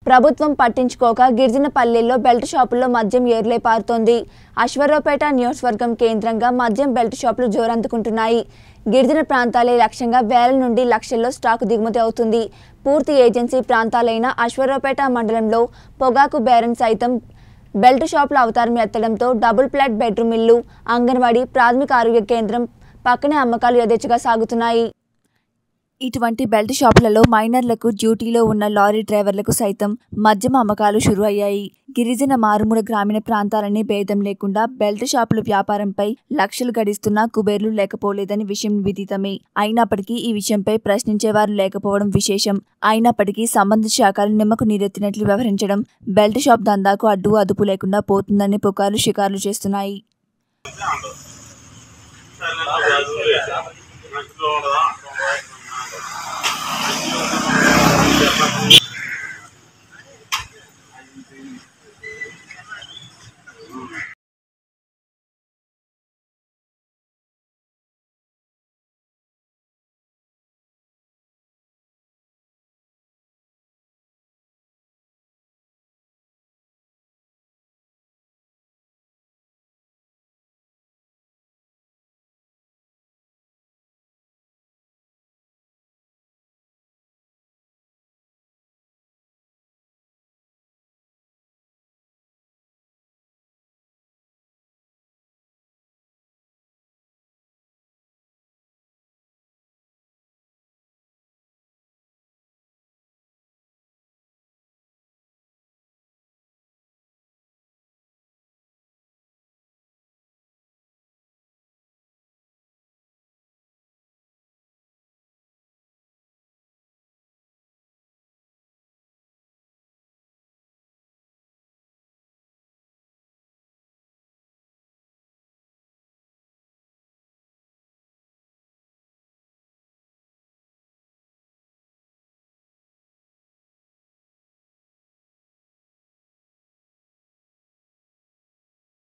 ప్రభుత్వం పట్టించుకోక గిరిజన పల్లెల్లో బెల్ట్ షాపుల్లో మద్యం ఏరులై పారుతోంది అశ్వరావుపేట నియోజకవర్గం కేంద్రంగా మద్యం బెల్ట్ షాపులు జోరందుకుంటున్నాయి గిరిజన ప్రాంతాలే లక్ష్యంగా వేల నుండి లక్షల్లో స్టాకు దిగుమతి అవుతుంది పూర్తి ఏజెన్సీ ప్రాంతాలైన అశ్వరావుపేట మండలంలో పొగాకు బేరన్ సైతం బెల్ట్ షాపుల అవతారం ఎత్తడంతో డబుల్ ప్లాట్ బెడ్రూమ్ ఇల్లు అంగన్వాడీ ప్రాథమిక ఆరోగ్య కేంద్రం పక్కనే అమ్మకాలు యథేచ్ఛగా సాగుతున్నాయి ఇటువంటి బెల్ట్ షాపులలో మైనర్లకు డ్యూటీలో ఉన్న లారీ డ్రైవర్లకు సైతం మద్యం అమ్మకాలు షురు అయ్యాయి గిరిజన మారుమూల గ్రామీణ ప్రాంతాలని భేదం లేకుండా బెల్ట్ షాపుల వ్యాపారంపై లక్షలు గడిస్తున్నా కుబేర్లు లేకపోలేదని విషయం విదితమే అయినప్పటికీ ఈ విషయంపై ప్రశ్నించేవారు లేకపోవడం విశేషం అయినప్పటికీ సంబంధిత శాఖలు నిమ్మకు నీరెత్తినట్లు వ్యవహరించడం బెల్ట్ షాప్ దందాకు అడ్డు అదుపు లేకుండా పోతుందని పుకార్లు షికార్లు చేస్తున్నాయి ఇంట్లో ఉండదా